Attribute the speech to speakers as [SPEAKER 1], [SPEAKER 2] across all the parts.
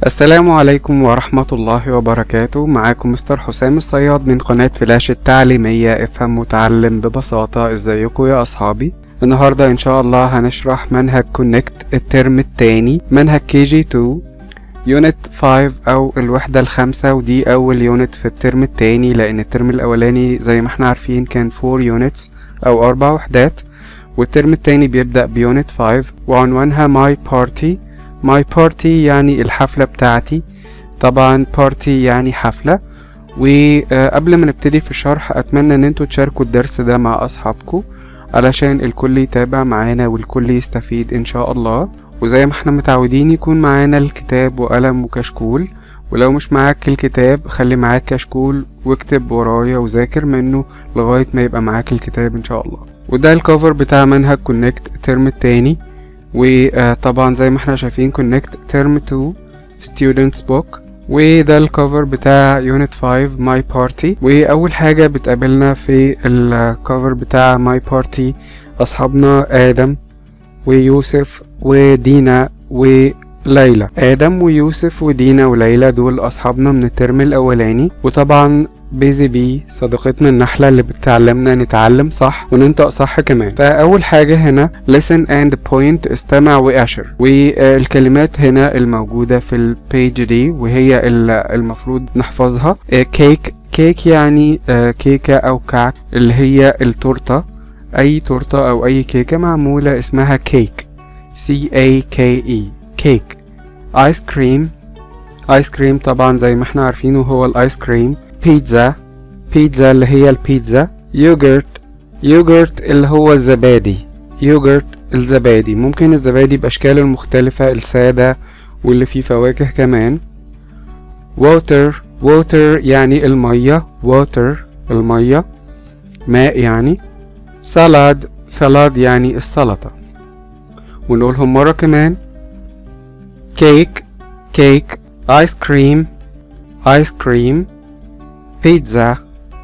[SPEAKER 1] السلام عليكم ورحمة الله وبركاته معاكم مستر حسام الصياد من قناة فلاش التعليمية افهم وتعلم ببساطة ازيكم يا اصحابي النهاردة ان شاء الله هنشرح منهج كونكت الترم التاني منهج كي جي 2 يونت 5 او الوحدة الخامسة ودي اول يونت في الترم التاني لان الترم الاولاني زي ما احنا عارفين كان 4 يونتس او اربع وحدات والترم التاني بيبدأ بيونت 5 وعنوانها ماي بارتي ماي بارتي يعني الحفلة بتاعتي طبعا بارتي يعني حفلة وقبل ما نبتدي في الشرح اتمنى ان انتوا تشاركوا الدرس ده مع اصحابكم علشان الكل يتابع معانا والكل يستفيد ان شاء الله وزي ما احنا متعودين يكون معانا الكتاب وقلم وكشكول ولو مش معاك الكتاب خلي معاك كشكول واكتب ورايا وذاكر منه لغاية ما يبقى معاك الكتاب ان شاء الله وده الكفر بتاع منهج كونكت الترم التاني وطبعا زي ما احنا شايفين كونكت ترم 2 students book وده الكفر بتاع يونت 5 ماي بارتي واول حاجة بتقابلنا في الكفر بتاع ماي بارتي اصحابنا ادم ويوسف ودينا وليلى ادم ويوسف ودينا وليلى دول اصحابنا من الترم الاولاني وطبعا بيزي بي صديقتنا النحلة اللي بتعلمنا نتعلم صح وننطق صح كمان فأول حاجة هنا listen and point استمع وأشر والكلمات هنا الموجودة في البيج دي وهي المفروض نحفظها كيك كيك يعني كيكة أو كعك اللي هي التورتة أي تورتة أو أي كيكة معمولة اسمها كيك C A K E كيك آيس كريم آيس كريم طبعا زي ما احنا عارفينه هو الآيس كريم بيتزا بيتزا اللي هي البيتزا يوجرت يوجرت اللي هو الزبادي يوجرت الزبادي ممكن الزبادي بأشكاله المختلفة السادة واللي فيه فواكه كمان ووتر ووتر يعني المية ووتر المية ماء يعني سالاد سالاد يعني السلطة ونقولهم مرة كمان كيك كيك آيس كريم آيس كريم pizza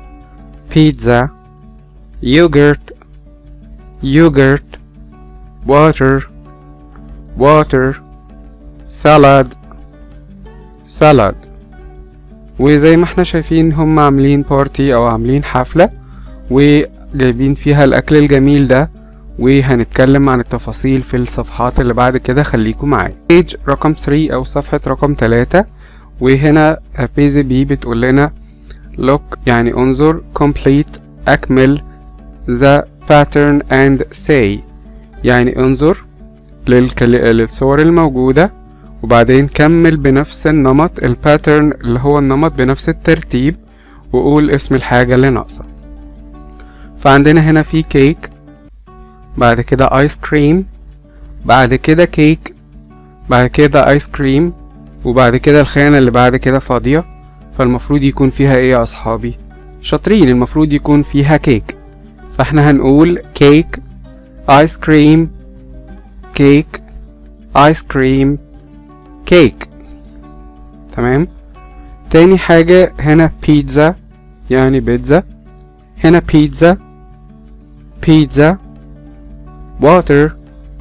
[SPEAKER 1] pizza yogurt yogurt water water salad salad وزي ما احنا شايفين هم عاملين بارتي او عاملين حفلة وجايبين فيها الاكل الجميل ده وهنتكلم عن التفاصيل في الصفحات اللي بعد كده خليكم معايا بيج رقم 3 او صفحة رقم 3 وهنا بيزي بي بتقول لنا look يعني انظر complete أكمل the pattern and say يعني انظر للكل... للصور الموجودة وبعدين كمل بنفس النمط الباترن اللي هو النمط بنفس الترتيب وقول اسم الحاجة اللي ناقصة فعندنا هنا في كيك بعد كده ايس كريم بعد كده كيك بعد كده ايس كريم وبعد كده الخانة اللي بعد كده فاضية فالمفروض يكون فيها ايه يا اصحابي شاطرين المفروض يكون فيها كيك فاحنا هنقول كيك ايس كريم كيك ايس كريم كيك تمام تاني حاجة هنا بيتزا يعني بيتزا هنا بيتزا بيتزا واتر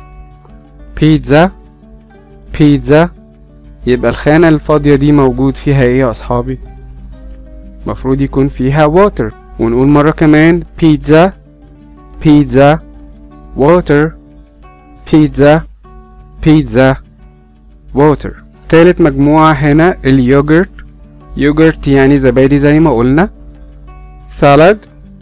[SPEAKER 1] بيتزا بيتزا يبقى الخانة الفاضية دي موجود فيها ايه يا اصحابي مفروض يكون فيها water ونقول مرة كمان بيتزا بيتزا water بيتزا بيتزا water تالت مجموعة هنا اليوجرت يوجرت يعني زبادي زي ما قلنا سالاد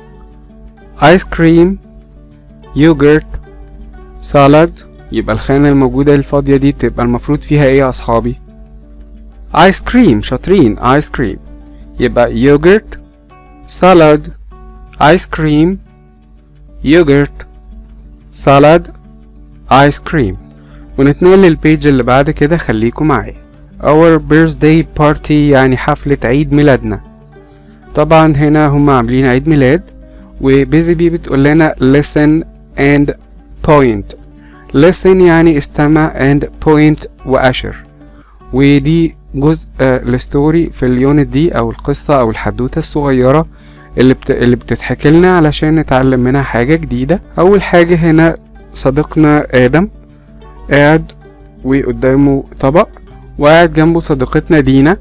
[SPEAKER 1] ايس كريم يوجرت سالاد يبقى الخانة الموجودة الفاضية دي تبقى المفروض فيها ايه يا اصحابي ايس كريم شاطرين ايس كريم يبقى يوجرت سالاد ايس كريم يوجرت سالاد ايس كريم ونتنقل للبيج اللي بعد كده خليكم معايا our birthday party يعني حفلة عيد ميلادنا طبعا هنا هم عاملين عيد ميلاد وبيزي بي بتقول لنا listen and point listen يعني استمع and point وأشر ودي جزء الستوري في اليونت دي او القصة او الحدوتة الصغيرة اللي, بت... اللي بتتحكي لنا علشان نتعلم منها حاجة جديدة اول حاجة هنا صديقنا ادم قاعد وقدامه طبق وقاعد جنبه صديقتنا دينا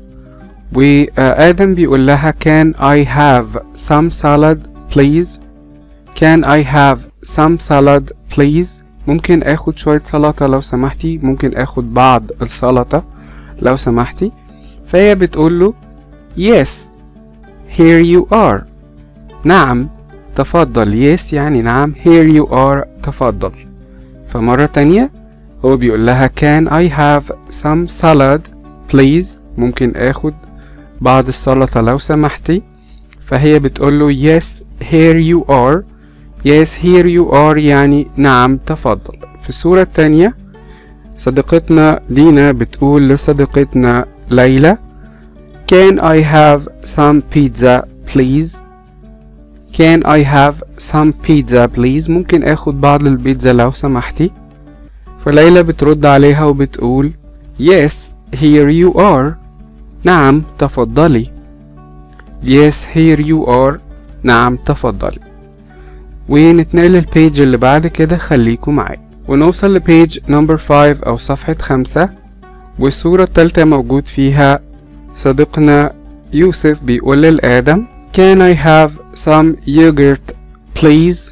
[SPEAKER 1] وآدم بيقول لها can I have some salad please can I have some salad please ممكن اخد شوية سلطة لو سمحتي ممكن اخد بعض السلطة لو سمحتي فهي بتقول له yes here you are نعم تفضل yes يعني نعم here you are تفضل فمرة تانية هو بيقول لها can I have some salad please ممكن اخد بعض السلطة لو سمحتي فهي بتقول له yes here you are yes here you are يعني نعم تفضل في الصورة التانية صديقتنا دينا بتقول لصديقتنا ليلى Can I have some pizza please Can I have some pizza please ممكن اخد بعض البيتزا لو سمحتي فليلى بترد عليها وبتقول Yes here you are نعم تفضلي Yes here you are نعم تفضلي ونتنقل للبيج اللي بعد كده خليكوا معايا ونوصل لبيج نمبر 5 أو صفحة خمسة والصورة التالتة موجود فيها صديقنا يوسف بيقول للآدم Can I have some yogurt please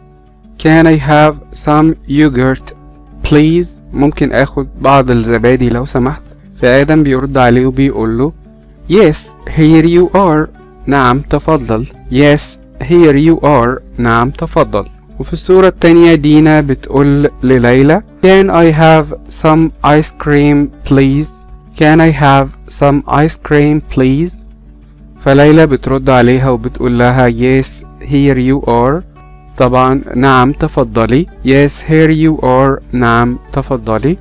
[SPEAKER 1] Can I have some yogurt please ممكن اخد بعض الزبادي لو سمحت فآدم بيرد عليه وبيقول له Yes here you are نعم تفضل Yes here you are نعم تفضل وفي الصورة التانية دينا بتقول لليلى Can I have some ice cream please Can I have some ice cream please فليلى بترد عليها وبتقول لها Yes here you are طبعا نعم تفضلي Yes here you are نعم تفضلي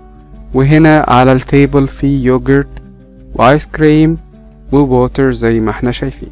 [SPEAKER 1] وهنا على التيبل في يوجرت وايس كريم وووتر زي ما احنا شايفين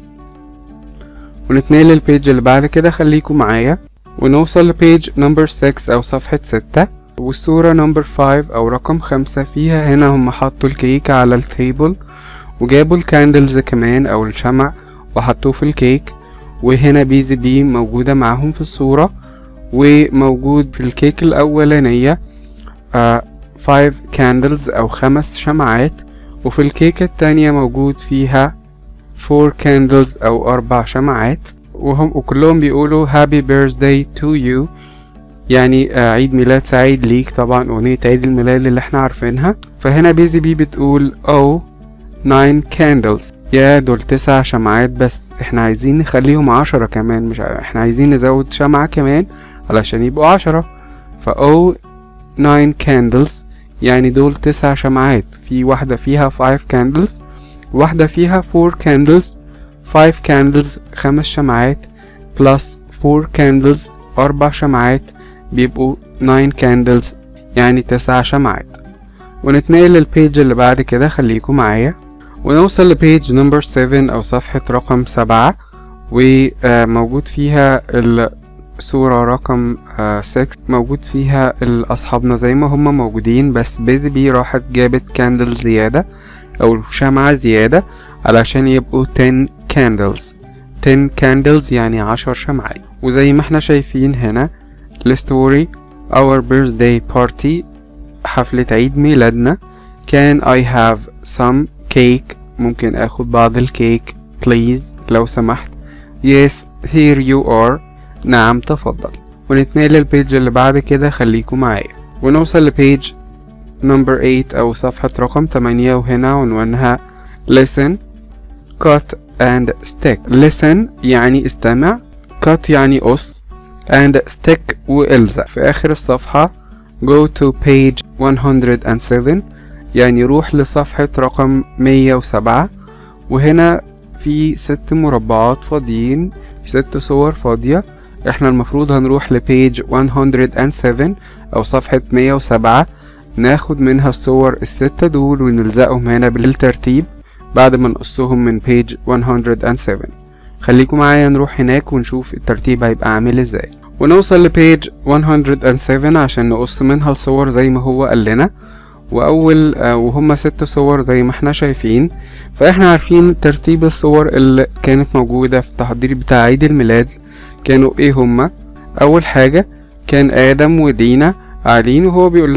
[SPEAKER 1] ونتنقل للبيج اللي بعد كده خليكم معايا ونوصل لبيج نمبر 6 او صفحة 6 والصورة نمبر 5 او رقم 5 فيها هنا هم حطوا الكيك على التيبل وجابوا الكاندلز كمان او الشمع وحطوه في الكيك وهنا بيزي بي موجودة معاهم في الصورة وموجود في الكيك الأولانية آه 5 candles أو خمس شمعات وفي الكيكة التانية موجود فيها 4 candles أو أربع شمعات وهم وكلهم بيقولوا happy birthday to you يعني آه عيد ميلاد سعيد ليك طبعا أغنية عيد الميلاد اللي احنا عارفينها فهنا بيزي بي بتقول oh 9 candles يا دول تسع شمعات بس احنا عايزين نخليهم عشرة كمان مش ع- احنا عايزين نزود شمعة كمان علشان يبقوا عشرة فا oh 9 candles يعني دول تسع شمعات في واحدة فيها 5 candles واحدة فيها 4 candles 5 candles خمس شمعات plus 4 candles أربع شمعات بيبقوا 9 candles يعني تسع شمعات ونتنقل للبيج اللي بعد كده خليكم معايا ونوصل لبيج نمبر 7 أو صفحة رقم سبعة وموجود فيها الصورة رقم 6 موجود فيها أصحابنا زي ما هما موجودين بس بيزي بي راحت جابت كاندل زيادة أو شمعة زيادة علشان يبقوا 10 candles 10 candles يعني عشر شمعات وزي ما احنا شايفين هنا الستوري our birthday party حفلة عيد ميلادنا can I have some cake ممكن اخد بعض الكيك please لو سمحت yes here you are نعم تفضل ونتنقل للبيج اللي بعد كده خليكم معايا ونوصل لبيج نمبر 8 او صفحة رقم 8 وهنا عنوانها listen cut and stick listen يعني استمع cut يعني قص and stick والزق في اخر الصفحة go to page 107 يعني روح لصفحة رقم 107 وهنا في ست مربعات فاضيين ست صور فاضية احنا المفروض هنروح لبيج 107 او صفحة 107 ناخد منها الصور الستة دول ونلزقهم هنا بالترتيب بعد ما نقصهم من بيج 107 خليكم معايا نروح هناك ونشوف الترتيب هيبقى عامل ازاي ونوصل لبيج 107 عشان نقص منها الصور زي ما هو قال لنا واول آه، وهم ست صور زي ما احنا شايفين فاحنا عارفين ترتيب الصور اللي كانت موجودة في التحضير بتاع عيد الميلاد كانوا ايه هما اول حاجة كان ادم ودينا قاعدين وهو بيقول لها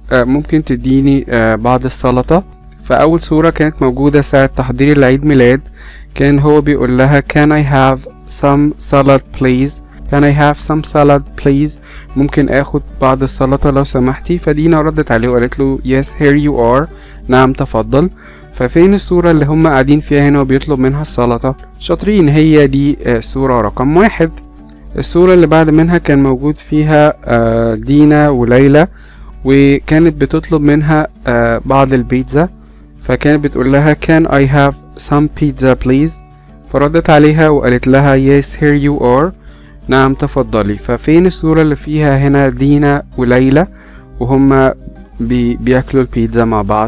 [SPEAKER 1] آه، ممكن تديني آه، بعض السلطة فأول صورة كانت موجودة ساعة تحضير العيد ميلاد كان هو بيقول لها can I have some salad please can I have some salad please ممكن اخد بعض السلطة لو سمحتي فدينا ردت عليه وقالت له yes here you are نعم تفضل ففين الصورة اللي هم قاعدين فيها هنا وبيطلب منها السلطة شاطرين هي دي آه، صورة رقم واحد الصورة اللي بعد منها كان موجود فيها آه، دينا وليلى وكانت بتطلب منها آه، بعض البيتزا فكانت بتقول لها can I have some pizza please فردت عليها وقالت لها yes here you are نعم تفضلي ففين الصورة اللي فيها هنا دينا وليلى وهما بي بياكلوا البيتزا مع بعض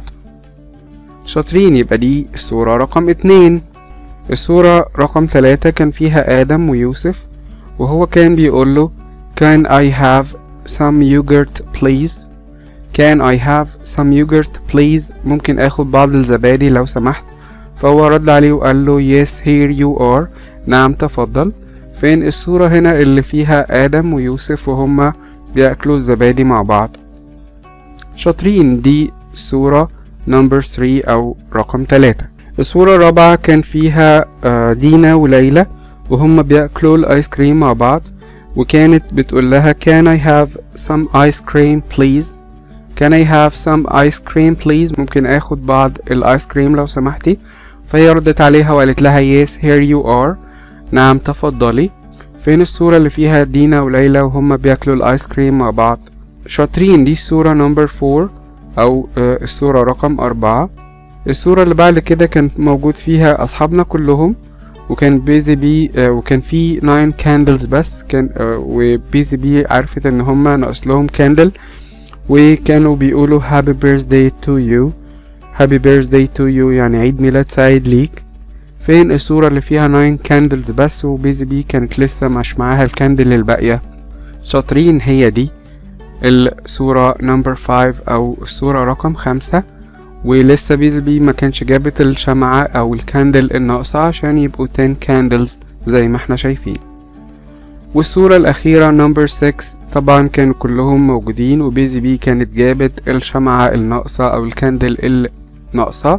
[SPEAKER 1] شاطرين يبقى دي الصورة رقم اتنين الصورة رقم تلاتة كان فيها آدم ويوسف وهو كان بيقول له can I have some yogurt please can I have some yogurt please ممكن اخد بعض الزبادي لو سمحت فهو رد عليه وقال له yes here you are نعم تفضل فين الصورة هنا اللي فيها آدم ويوسف وهما بياكلوا الزبادي مع بعض شاطرين دي الصورة نمبر 3 أو رقم 3 الصورة الرابعة كان فيها آه، دينا وليلى وهما بياكلوا الآيس كريم مع بعض وكانت بتقول لها can I have some ice cream please can I have some ice cream please ممكن اخد بعض الايس كريم لو سمحتي فهي ردت عليها وقالت لها yes here you are نعم تفضلي فين الصورة اللي فيها دينا وليلى وهما بياكلوا الايس كريم مع بعض شاطرين دي الصورة نمبر 4 او آه، الصورة رقم أربعة الصورة اللي بعد كده كان موجود فيها أصحابنا كلهم وكان بيزي بي آه، وكان في 9 كاندلز بس كان آه، وبيزي بي عرفت ان هما ناقص لهم كاندل وكانوا بيقولوا happy birthday to you happy birthday to you يعني عيد ميلاد سعيد ليك فين الصورة اللي فيها 9 كاندلز بس وبيزي بي كانت لسه مش معاها الكاندل الباقية شاطرين هي دي الصورة نمبر 5 أو الصورة رقم خمسة ولسه بيزي بي ما كانش جابت الشمعة أو الكاندل الناقصة عشان يبقوا 10 كاندلز زي ما احنا شايفين والصورة الأخيرة نمبر 6 طبعا كانوا كلهم موجودين وبيزي بي كانت جابت الشمعة الناقصة أو الكاندل الناقصة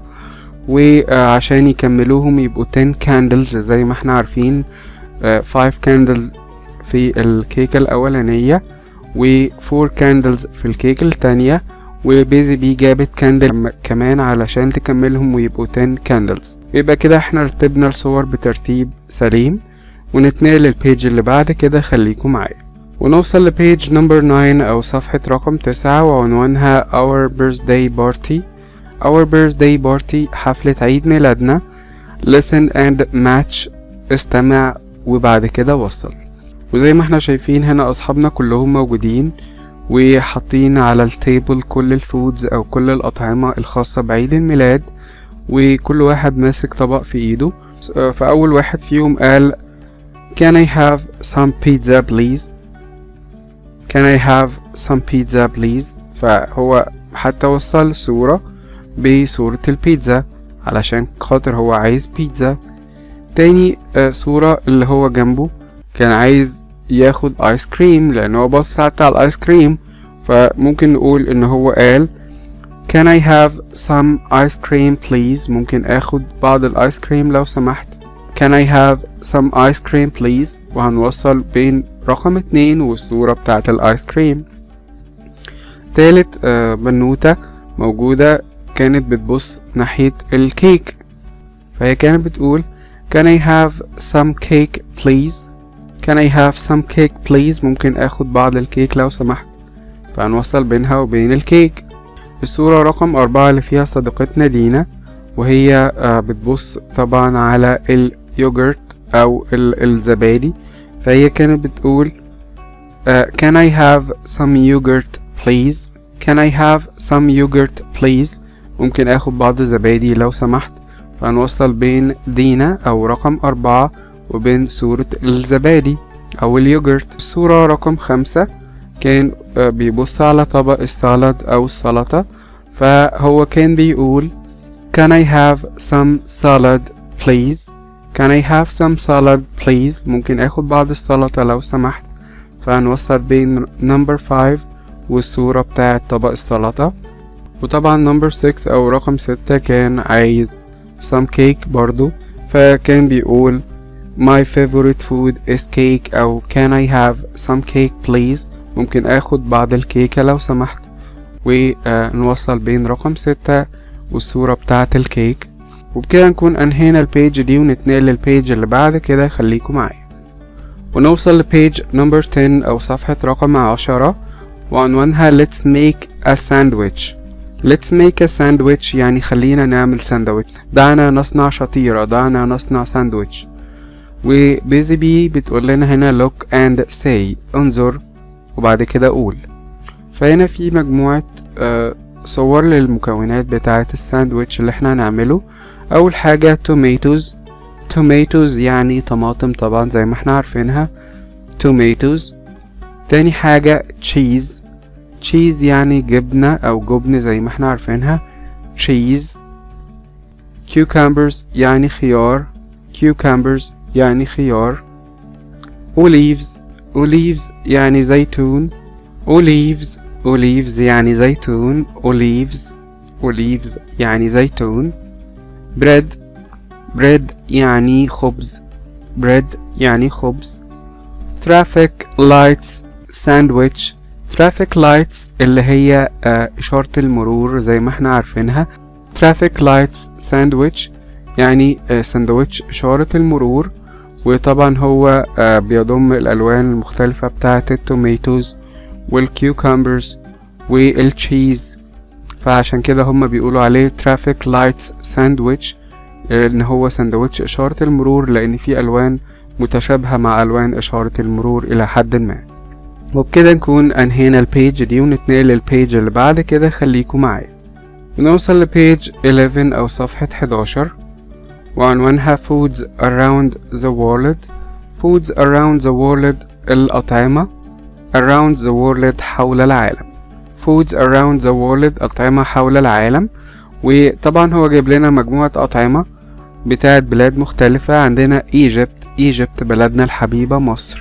[SPEAKER 1] وعشان يكملوهم يبقوا 10 كاندلز زي ما احنا عارفين 5 كاندلز في الكيكة الأولانية و 4 كاندلز في الكيكة التانية وبيزي بي جابت كاندل كمان علشان تكملهم ويبقوا 10 كاندلز يبقى كده احنا رتبنا الصور بترتيب سليم ونتنقل للبيج اللي بعد كده خليكم معايا ونوصل لبيج نمبر 9 أو صفحة رقم تسعة وعنوانها Our Birthday Party Our Birthday Party حفلة عيد ميلادنا Listen and Match استمع وبعد كده وصل وزي ما احنا شايفين هنا أصحابنا كلهم موجودين وحاطين على التيبل كل الفودز أو كل الأطعمة الخاصة بعيد الميلاد وكل واحد ماسك طبق في إيده فأول واحد فيهم قال Can I have some pizza please? Can I have some pizza please? فهو حتى وصل صورة بصورة البيتزا علشان خاطر هو عايز بيتزا تاني آه، صورة اللي هو جنبه كان عايز ياخد ايس كريم لان هو بص حتى على الايس كريم فممكن نقول ان هو قال Can I have some ice cream please ممكن اخد بعض الايس كريم لو سمحت Can I have some ice cream please وهنوصل بين رقم اتنين والصورة بتاعة الايس كريم تالت آه، بنوتة موجودة كانت بتبص ناحية الكيك فهي كانت بتقول Can I have some cake please Can I have some cake please ممكن اخد بعض الكيك لو سمحت فهنوصل بينها وبين الكيك الصورة رقم أربعة اللي فيها صديقتنا دينا وهي آه، بتبص طبعا على اليوجرت أو ال- الزبادي فهي كانت بتقول آه، Can I have some yogurt please Can I have some yogurt please ممكن اخد بعض الزبادي لو سمحت فهنوصل بين دينا أو رقم أربعة وبين صورة الزبادي أو اليوجرت الصورة رقم خمسة كان آه، بيبص على طبق السلطة أو السلطة فهو كان بيقول Can I have some salad please Can I have some salad please ممكن اخد بعض السلطة لو سمحت فهنوصل بين number 5 والصورة بتاعة طبق السلطة وطبعا نمبر 6 أو رقم ستة كان عايز some cake برضو فكان بيقول my favorite food is cake أو can I have some cake please ممكن اخد بعض الكيكة لو سمحت ونوصل بين رقم ستة والصورة بتاعة الكيك وبكده نكون انهينا البيج دي ونتنقل للبيج اللي بعد كده خليكم معايا ونوصل لبيج نمبر 10 او صفحة رقم عشرة وعنوانها let's make a sandwich let's make a sandwich يعني خلينا نعمل ساندويتش دعنا نصنع شطيرة دعنا نصنع ساندويتش وبيزي بي بتقول لنا هنا look and say انظر وبعد كده قول فهنا في مجموعة آه صور للمكونات بتاعة الساندويتش اللي احنا هنعمله أول حاجة tomatoes tomatoes يعني طماطم طبعا زي ما احنا عارفينها tomatoes تاني حاجة cheese cheese يعني جبنة أو جبن زي ما احنا عارفينها cheese cucumbers يعني خيار cucumbers يعني خيار olives olives يعني زيتون olives olives يعني زيتون olives olives يعني زيتون bread bread يعني خبز bread يعني خبز traffic lights sandwich traffic lights اللي هي آه إشارة المرور زي ما احنا عارفينها traffic lights sandwich يعني آه سندوتش إشارة المرور وطبعا هو آه بيضم الألوان المختلفة بتاعة التوميتوز والكيوكمبرز والتشيز فعشان كده هما بيقولوا عليه traffic lights sandwich ان هو سندوتش اشارة المرور لان في الوان متشابهة مع الوان اشارة المرور الى حد ما وبكده نكون انهينا البيج دي ونتنقل للبيج اللي بعد كده خليكم معايا ونوصل لبيج 11 او صفحة 11 وعنوانها foods around the world foods around the world الأطعمة around the world حول العالم foods around the world أطعمة حول العالم وطبعا هو جايب لنا مجموعة أطعمة بتاعت بلاد مختلفة عندنا ايجيبت ايجيبت بلدنا الحبيبة مصر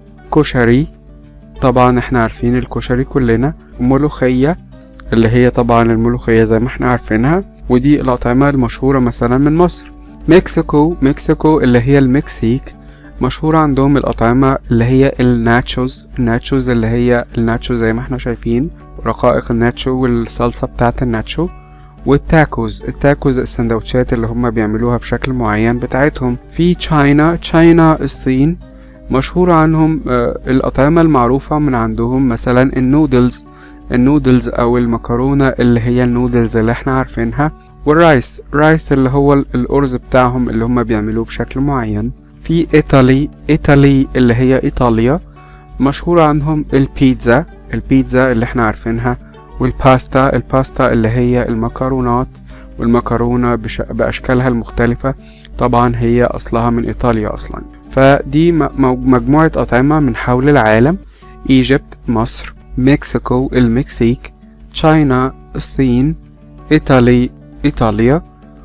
[SPEAKER 1] كشري طبعا احنا عارفين الكشري كلنا ملوخية اللي هي طبعا الملوخية زي ما احنا عارفينها ودي الأطعمة المشهورة مثلا من مصر مكسيكو مكسيكو اللي هي المكسيك مشهورة عندهم الأطعمة اللي هي الناتشوز الناتشوز اللي هي الناتشو زي ما احنا شايفين رقائق الناتشو والصلصة بتاعة الناتشو والتاكوز التاكوز السندوتشات اللي هم بيعملوها بشكل معين بتاعتهم في تشاينا تشاينا الصين مشهور عنهم آه الأطعمة المعروفة من عندهم مثلا النودلز النودلز أو المكرونة اللي هي النودلز اللي احنا عارفينها والرايس رايس اللي هو الأرز بتاعهم اللي هم بيعملوه بشكل معين في إيطالي إيطالي اللي هي إيطاليا مشهور عنهم البيتزا البيتزا اللي احنا عارفينها والباستا الباستا اللي هي المكرونات والمكرونة بش... بأشكالها المختلفة طبعا هي أصلها من إيطاليا أصلا فدي مجموعة أطعمة من حول العالم إيجيبت مصر مكسيكو المكسيك تشاينا الصين إيطالي إيطاليا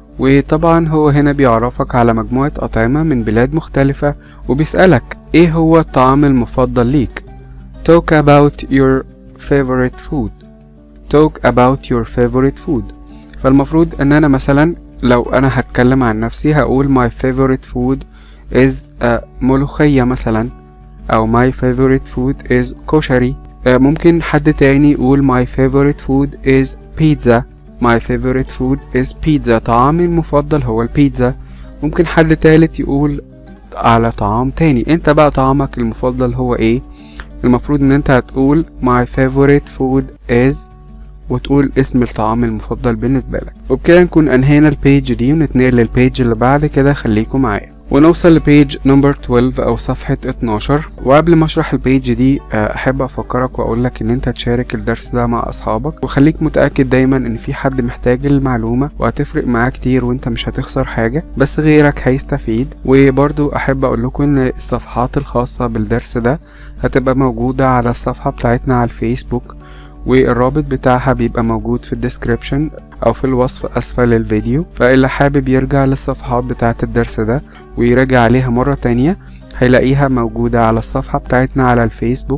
[SPEAKER 1] وطبعا هو هنا بيعرفك على مجموعة أطعمة من بلاد مختلفة وبيسألك إيه هو الطعام المفضل ليك talk about your favorite food talk about your favorite food فالمفروض ان انا مثلا لو انا هتكلم عن نفسي هقول my favorite food is uh, ملوخية مثلا او my favorite food is كشري uh, ممكن حد تاني يقول my favorite food is pizza my favorite food is pizza طعامي المفضل هو البيتزا ممكن حد تالت يقول على طعام تاني انت بقى طعامك المفضل هو ايه المفروض ان انت هتقول my favorite food is وتقول اسم الطعام المفضل بالنسبة لك وبكده نكون انهينا البيج دي ونتنقل للبيج اللي بعد كده خليكم معايا ونوصل لبيج نمبر 12 او صفحة 12 وقبل ما اشرح البيج دي احب افكرك واقول لك ان انت تشارك الدرس ده مع اصحابك وخليك متأكد دايما ان في حد محتاج المعلومة وهتفرق معاه كتير وانت مش هتخسر حاجة بس غيرك هيستفيد وبرضو احب اقول لكم ان الصفحات الخاصة بالدرس ده هتبقى موجودة على الصفحة بتاعتنا على الفيسبوك والرابط بتاعها بيبقى موجود في الديسكريبشن او في الوصف اسفل الفيديو فاللي حابب يرجع للصفحات بتاعة الدرس ده ويراجع عليها مرة تانية هيلاقيها موجودة على الصفحة بتاعتنا على الفيسبوك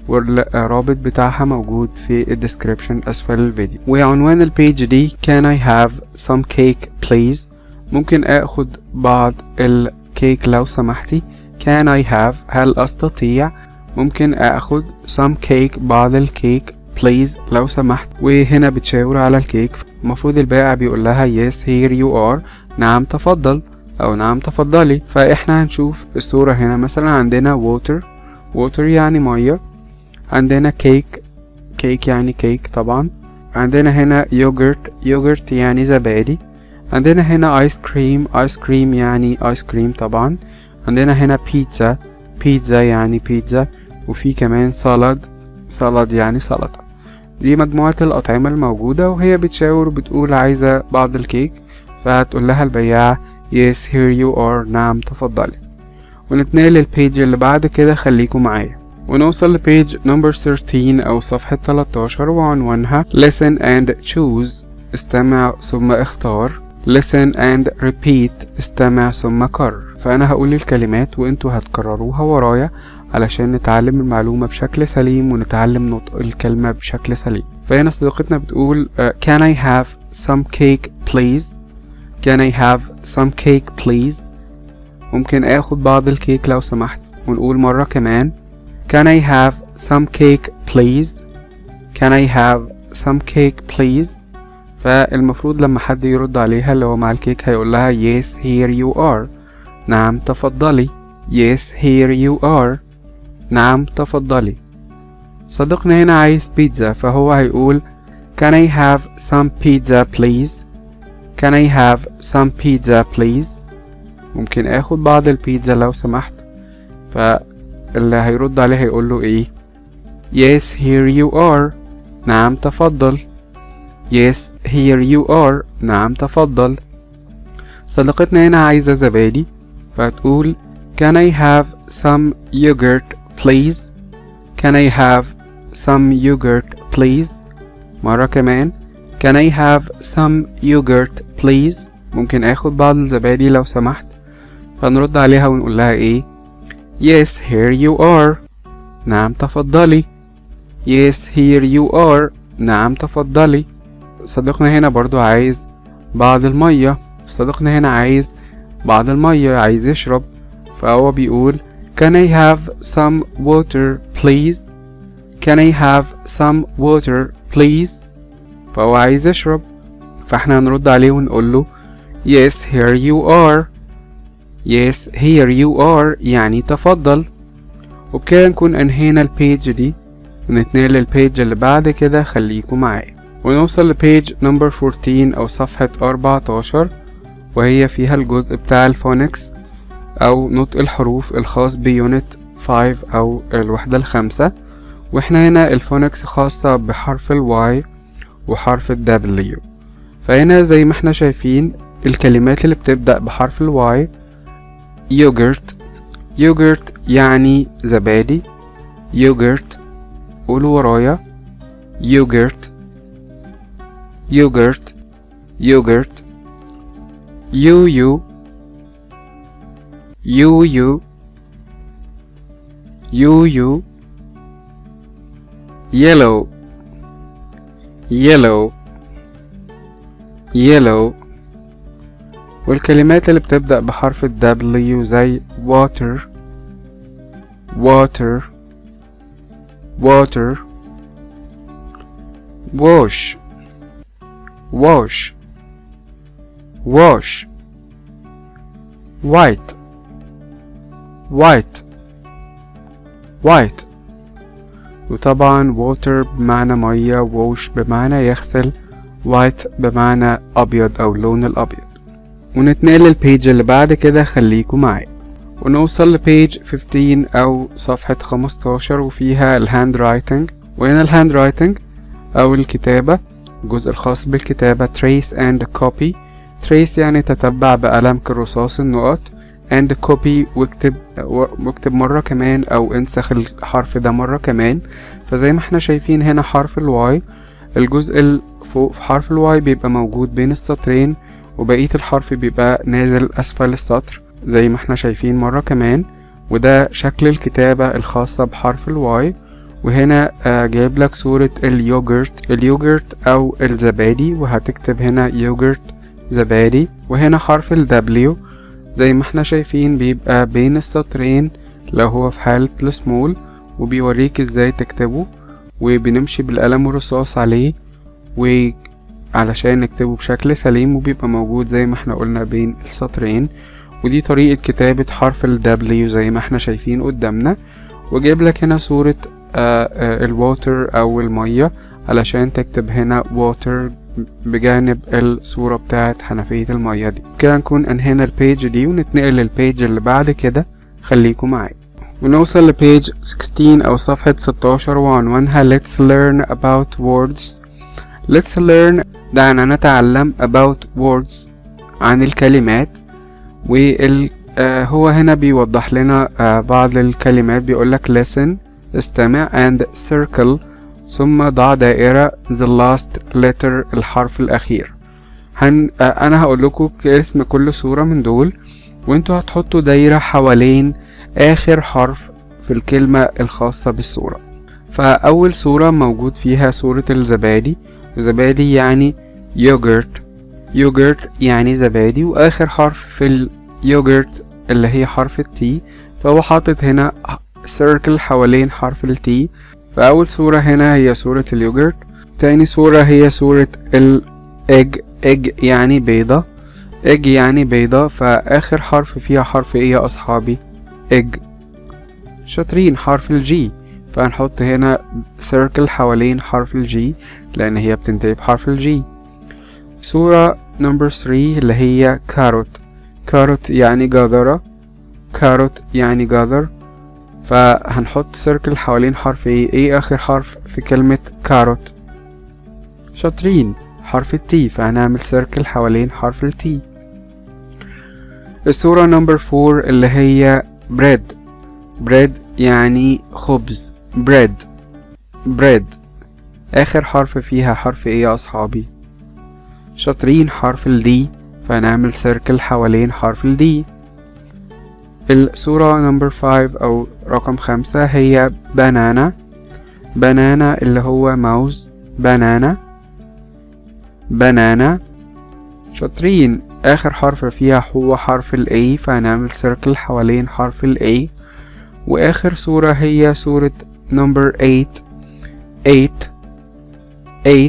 [SPEAKER 1] والرابط بتاعها موجود في الديسكريبشن أسفل الفيديو وعنوان البيج دي can I have some cake please ممكن اخد بعض الكيك لو سمحتي can I have هل استطيع ممكن اخد some cake بعض الكيك please لو سمحت وهنا بتشاور على الكيك المفروض البائع بيقول لها yes here you are نعم تفضل او نعم تفضلي فاحنا هنشوف الصورة هنا مثلا عندنا water water يعني مية عندنا كيك كيك يعني كيك طبعا عندنا هنا يوجرت يوجرت يعني زبادي عندنا هنا ايس كريم ايس كريم يعني ايس كريم طبعا عندنا هنا بيتزا بيتزا يعني بيتزا وفي كمان سالاد سالاد يعني سلطة دي مجموعة الأطعمة الموجودة وهي بتشاور وبتقول عايزة بعض الكيك فهتقول لها البياع yes here you are نعم تفضلي ونتنقل للبيج اللي بعد كده خليكم معايا ونوصل لبيج نمبر 13 أو صفحة 13 وعنوانها listen and choose استمع ثم اختار listen and repeat استمع ثم كرر فأنا هقول الكلمات وانتوا هتكرروها ورايا علشان نتعلم المعلومة بشكل سليم ونتعلم نطق الكلمة بشكل سليم فهنا صديقتنا بتقول uh, can I have some cake please can I have some cake please ممكن اخد بعض الكيك لو سمحت ونقول مرة كمان can I have some cake please can I have some cake please فالمفروض لما حد يرد عليها اللي هو مع الكيك هيقول لها yes here you are نعم تفضلي yes here you are نعم تفضلي صديقنا هنا عايز بيتزا فهو هيقول can I have some pizza please can I have some pizza please ممكن اخد بعض البيتزا لو سمحت فاللي هيرد عليه هيقول له ايه yes here you are نعم تفضل yes here you are نعم تفضل صديقتنا هنا عايزة زبادي فتقول can I have some yogurt please can I have some yogurt please مرة كمان can I have some yogurt please ممكن اخد بعض الزبادي لو سمحت فنرد عليها ونقول لها ايه yes here you are نعم تفضلي yes here you are نعم تفضلي صديقنا هنا برضو عايز بعض المية صديقنا هنا عايز بعض المية عايز يشرب فهو بيقول Can I have some water please Can I have some water please فهو عايز يشرب فاحنا هنرد عليه ونقول له Yes here you are Yes here you are يعني تفضل وبكده نكون انهينا البيج دي ونتنقل للبيج اللي بعد كده خليكم معايا ونوصل لبيج نمبر 14 أو صفحة 14 وهي فيها الجزء بتاع الفونكس أو نطق الحروف الخاص بيونت 5 أو الوحدة الخامسة واحنا هنا الفونكس خاصة بحرف الواي وحرف الدبليو فهنا زي ما احنا شايفين الكلمات اللي بتبدأ بحرف الواي يوجرت يوجرت يعني زبادي يوجرت قولوا ورايا يوجرت يوجرت يوجرت يو يو يو يو يو يو yellow yellow yellow والكلمات اللي بتبدأ بحرف ال W زي water water water wash wash wash white white white وطبعا water بمعنى مية wash بمعنى يغسل white بمعنى أبيض أو لون الأبيض ونتنقل للبيج اللي بعد كده خليكم معايا ونوصل لبيج 15 أو صفحة 15 وفيها الهاند رايتنج وهنا الهاند رايتنج أو الكتابة الجزء الخاص بالكتابة trace and copy trace يعني تتبع بقلم كالرصاص النقط and copy واكتب واكتب مرة كمان أو انسخ الحرف ده مرة كمان فزي ما احنا شايفين هنا حرف الواي الجزء اللي فوق في حرف الواي بيبقى موجود بين السطرين وبقية الحرف بيبقى نازل أسفل السطر زي ما احنا شايفين مرة كمان وده شكل الكتابة الخاصة بحرف الواي وهنا آه، جايب لك صورة اليوجرت اليوجرت أو الزبادي وهتكتب هنا يوجرت زبادي وهنا حرف ال W زي ما احنا شايفين بيبقى بين السطرين لو هو في حالة السمول وبيوريك ازاي تكتبه وبنمشي بالقلم الرصاص عليه وعلشان نكتبه بشكل سليم وبيبقى موجود زي ما احنا قلنا بين السطرين ودي طريقة كتابة حرف ال W زي ما احنا شايفين قدامنا وجايب لك هنا صورة الواتر أو المية علشان تكتب هنا water بجانب الصورة بتاعت حنفية المية دي كده نكون انهينا البيج دي ونتنقل للبيج اللي بعد كده خليكم معايا ونوصل لبيج 16 أو صفحة 16 وعنوانها Let's learn about words Let's learn دعنا نتعلم about words عن الكلمات وال آه هو هنا بيوضح لنا آه بعض الكلمات بيقولك listen استمع and circle ثم ضع دائرة the last letter الحرف الأخير هن آه أنا هقول لكم اسم كل صورة من دول وانتوا هتحطوا دايرة حوالين آخر حرف في الكلمة الخاصة بالصورة فأول صورة موجود فيها صورة الزبادي زبادي يعني يوجرت يوجرت يعني زبادي وآخر حرف في اليوجرت اللي هي حرف التي فهو حاطط هنا سيركل حوالين حرف التي فأول صورة هنا هي صورة اليوجرت تاني صورة هي صورة الإج إج يعني بيضة إج يعني بيضة فآخر حرف فيها حرف إيه يا أصحابي إج شاطرين حرف الجي فهنحط هنا سيركل حوالين حرف الجي لأن هي بتنتهي بحرف الجي صورة نمبر 3 اللي هي كاروت كاروت يعني جزرة كاروت يعني جزر فهنحط سيركل حوالين حرف ايه ايه اخر حرف في كلمة كاروت شاطرين حرف التي فهنعمل سيركل حوالين حرف التي الصورة نمبر فور اللي هي بريد بريد يعني خبز بريد بريد آخر حرف فيها حرف ايه يا أصحابي شاطرين حرف الدي فهنعمل سيركل حوالين حرف الدي الصورة نمبر فايف أو رقم خمسة هي بنانا بنانا اللي هو موز بنانا بنانا شاطرين آخر حرف فيها هو حرف ال A فهنعمل سيركل حوالين حرف ال A وآخر صورة هي صورة نمبر 8 8 8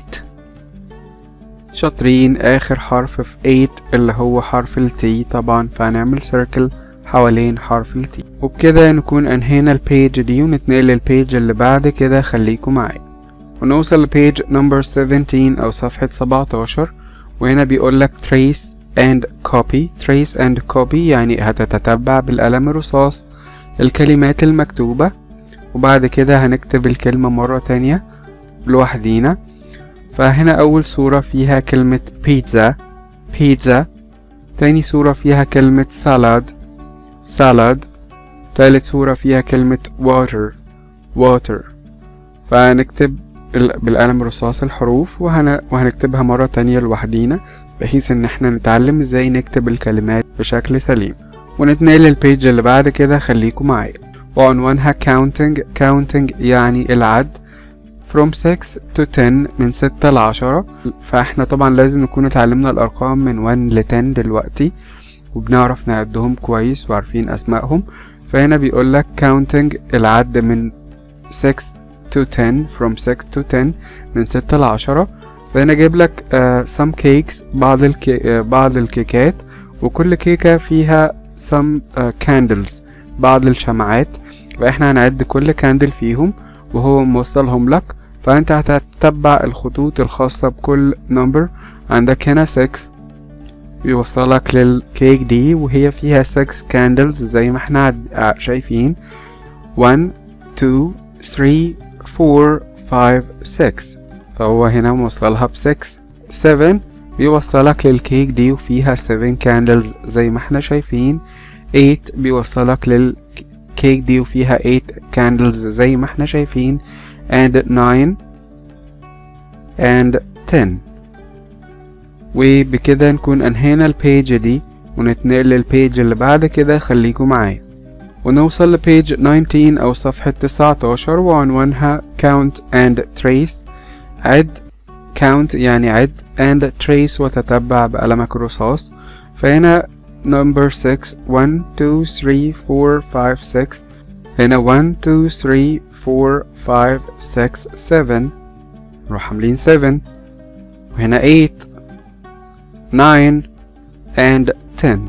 [SPEAKER 1] شاطرين آخر حرف في 8 اللي هو حرف ال T طبعا فهنعمل سيركل حوالين حرف ال T وبكده نكون أنهينا البيج دي ونتنقل للبيج اللي بعد كده خليكم معايا ونوصل لبيج نمبر 17 أو صفحة 17 وهنا بيقولك trace and copy trace and copy يعني هتتتبع بالقلم الرصاص الكلمات المكتوبة وبعد كده هنكتب الكلمة مرة تانية لوحدينا فهنا أول صورة فيها كلمة بيتزا بيتزا تاني صورة فيها كلمة سالاد سالاد تالت صورة فيها كلمة water water فهنكتب بالقلم الرصاص الحروف وهن... وهنكتبها مرة تانية لوحدينا بحيث ان احنا نتعلم ازاي نكتب الكلمات بشكل سليم ونتنقل للبيج اللي بعد كده خليكم معايا وعنوانها counting counting يعني العد from 6 to 10 من 6 ل 10 فاحنا طبعا لازم نكون اتعلمنا الارقام من 1 ل 10 دلوقتي وبنعرف نعدهم كويس وعارفين اسمائهم فهنا بيقول لك counting العد من 6 to 10 from 6 to 10 من 6 ل 10 فهنا جايب لك uh, some cakes بعض الكي... uh, بعض الكيكات وكل كيكة فيها some uh, candles بعض الشمعات فاحنا هنعد كل كاندل فيهم وهو موصلهم لك فانت هتتبع الخطوط الخاصة بكل نمبر عندك هنا 6 يوصلك للكيك دي وهي فيها 6 كاندلز زي ما احنا شايفين 1 2 3 4 5 6 فهو هنا موصلها ب 6 7 بيوصلك للكيك دي وفيها 7 كاندلز زي ما احنا شايفين 8 بيوصلك للكيك دي وفيها 8 كاندلز زي ما احنا شايفين and 9 and 10 وبكده نكون انهينا البيج دي ونتنقل للبيج اللي بعد كده خليكم معايا ونوصل لبيج 19 أو صفحة 19 وعنوانها count and trace عد count يعني عد and trace وتتبع بقلمك الرصاص فهنا number 6 1 2 3 4 5 6 هنا 1 2 3 4 5 6 7 نروح عاملين 7 وهنا 8 9 and 10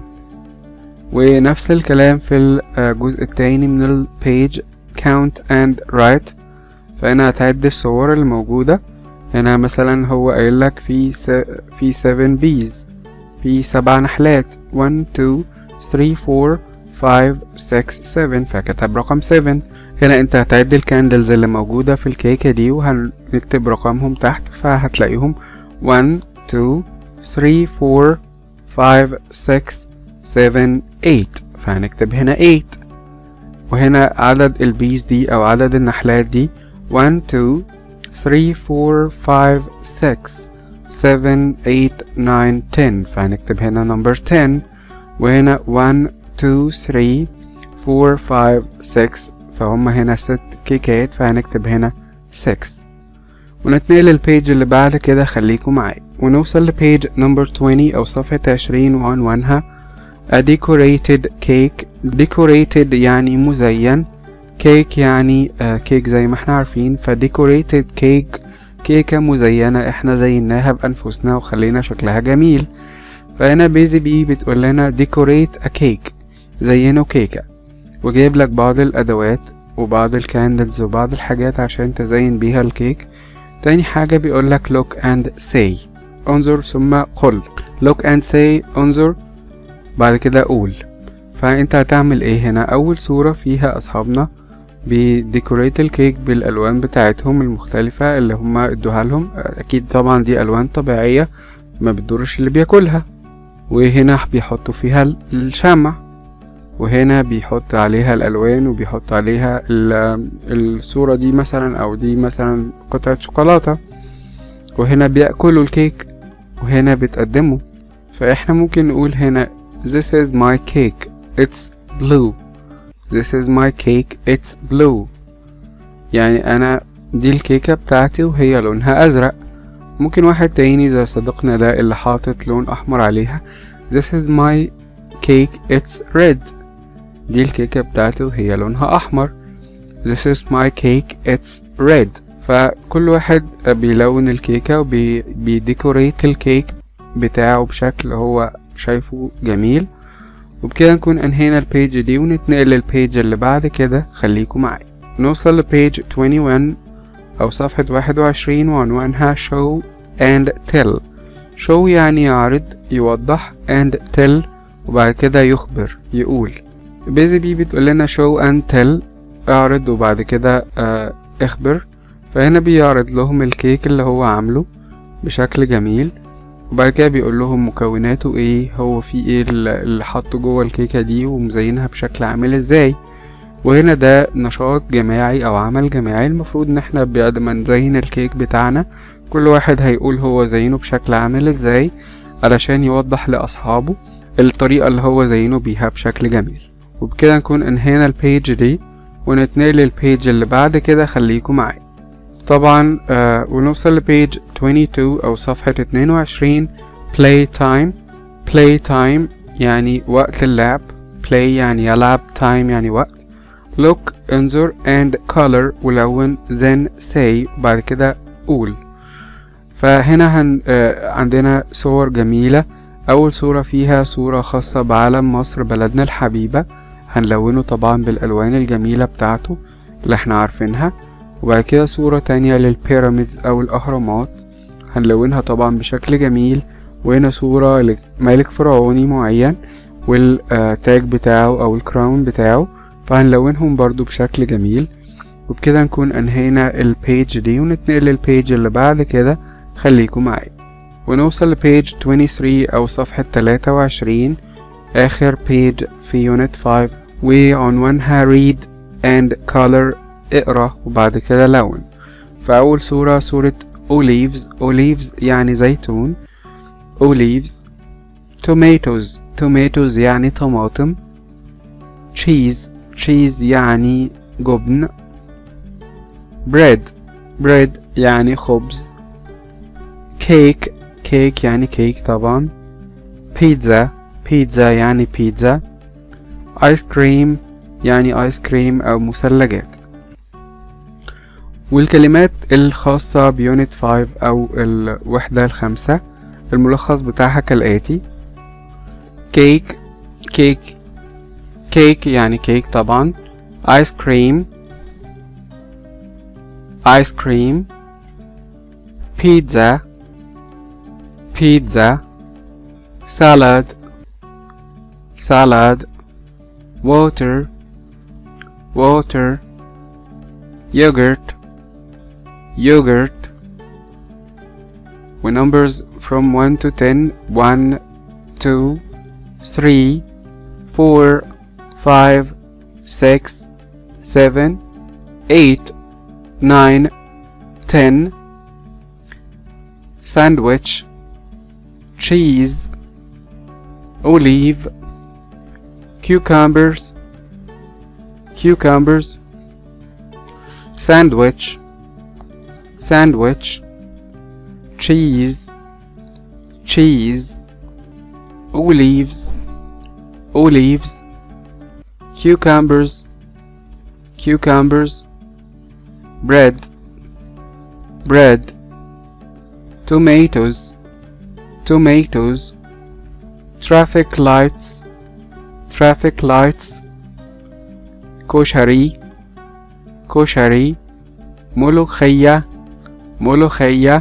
[SPEAKER 1] ونفس الكلام في الجزء التاني من البيج count and write فهنا هتعد الصور اللي موجودة هنا مثلا هو قايل لك في س... في 7 bees في سبع نحلات 1 2 3 4 5 6 7 فكتب رقم 7 هنا انت هتعد الكاندلز اللي موجودة في الكيكة دي وهنكتب رقمهم تحت فهتلاقيهم 1 2 3 4 5 6 7 8 فهنكتب هنا 8 وهنا عدد البيز دي او عدد النحلات دي 1 2 3 4 5 6 7 8 9 10 فهنكتب هنا نمبر 10 وهنا 1 2 3 4 5 6 فهم هنا ست كيكات فهنكتب هنا 6 ونتنقل للبيج اللي بعد كده خليكم معايا ونوصل لبيج نمبر 20 أو صفحة 20 وعنوانها A decorated cake decorated يعني مزين cake يعني آه كيك زي ما احنا عارفين ف decorated cake كيكة مزينة احنا زيناها بأنفسنا وخلينا شكلها جميل فهنا بيزي بي بتقول لنا decorate a cake زينوا كيكة وجايب لك بعض الأدوات وبعض الكاندلز وبعض الحاجات عشان تزين بيها الكيك تاني حاجة بيقول لك look and say انظر ثم قل look and say انظر بعد كده قول فانت هتعمل ايه هنا اول صورة فيها اصحابنا بيديكوريت الكيك بالالوان بتاعتهم المختلفة اللي هما ادوها لهم اكيد طبعا دي الوان طبيعية ما بتضرش اللي بياكلها وهنا بيحطوا فيها الشمع وهنا بيحط عليها الالوان وبيحط عليها الصورة دي مثلا او دي مثلا قطعة شوكولاتة وهنا بيأكلوا الكيك وهنا بتقدمه فاحنا ممكن نقول هنا This is my cake it's blue This is my cake it's blue يعني انا دي الكيكة بتاعتي وهي لونها ازرق ممكن واحد تاني زي صديقنا ده اللي حاطط لون احمر عليها This is my cake it's red دي الكيكة بتاعتي وهي لونها احمر This is my cake it's red فكل واحد بيلون الكيكة وبيديكوريت الكيك بتاعه بشكل هو شايفه جميل وبكده نكون انهينا البيج دي ونتنقل للبيج اللي بعد كده خليكم معايا نوصل لبيج 21 او صفحة 21 وعنوانها show and tell show يعني يعرض يوضح and tell وبعد كده يخبر يقول بيزي بي بتقول لنا show and tell اعرض وبعد كده اه اخبر فهنا بيعرض لهم الكيك اللي هو عامله بشكل جميل وبعد كده بيقول لهم مكوناته ايه هو في ايه اللي حاطه جوه الكيكة دي ومزينها بشكل عامل ازاي وهنا ده نشاط جماعي او عمل جماعي المفروض ان احنا بعد ما نزين الكيك بتاعنا كل واحد هيقول هو زينه بشكل عامل ازاي علشان يوضح لاصحابه الطريقة اللي هو زينه بيها بشكل جميل وبكده نكون انهينا البيج دي ونتنقل للبيج اللي بعد كده خليكم معايا طبعا آه ونوصل لبيج 22 أو صفحة 22 play time play time يعني وقت اللعب play يعني يلعب time يعني وقت look انظر and color ولون then say بعد كده قول فهنا هن آه عندنا صور جميلة أول صورة فيها صورة خاصة بعلم مصر بلدنا الحبيبة هنلونه طبعا بالألوان الجميلة بتاعته اللي احنا عارفينها وبعد كده صورة تانية للبيراميدز أو الأهرامات هنلونها طبعا بشكل جميل وهنا صورة لملك فرعوني معين والتاج بتاعه أو الكراون بتاعه فهنلونهم برضو بشكل جميل وبكده نكون أنهينا البيج دي ونتنقل للبيج اللي بعد كده خليكم معايا ونوصل لبيج 23 أو صفحة 23 آخر بيج في يونت 5 وعنوانها read and color اقرا وبعد كده لون فأول صورة صورة olives olives يعني زيتون olives tomatoes tomatoes يعني طماطم cheese cheese يعني جبن bread bread يعني خبز cake cake يعني كيك طبعا pizza pizza يعني بيتزا ice cream يعني ايس كريم او مثلجات والكلمات الخاصة بيونت 5 او الوحدة الخامسة الملخص بتاعها كالآتي كيك كيك كيك يعني كيك طبعا ايس كريم ايس كريم بيتزا بيتزا salad salad water water yogurt yogurt with numbers from 1 to 10 1 2 3 4 5 6 7 8 9 10 sandwich cheese olive cucumbers cucumbers sandwich sandwich cheese cheese olives olives cucumbers cucumbers bread bread tomatoes tomatoes traffic lights traffic lights كشري كشري ملوخية ملوخية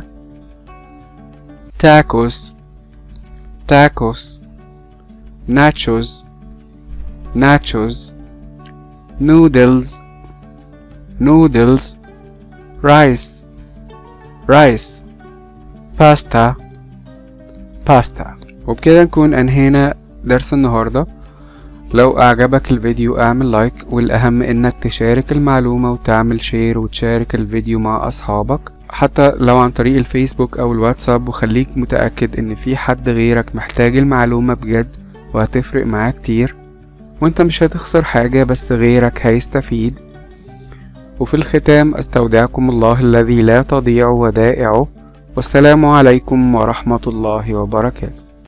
[SPEAKER 1] tacos tacos nachos nachos noodles noodles rice rice pasta pasta وبكده نكون انهينا درس النهارده لو أعجبك الفيديو اعمل لايك والأهم إنك تشارك المعلومة وتعمل شير وتشارك الفيديو مع أصحابك حتى لو عن طريق الفيسبوك أو الواتساب وخليك متأكد إن في حد غيرك محتاج المعلومة بجد وهتفرق معاه كتير وانت مش هتخسر حاجة بس غيرك هيستفيد وفي الختام استودعكم الله الذي لا تضيع ودائعه والسلام عليكم ورحمة الله وبركاته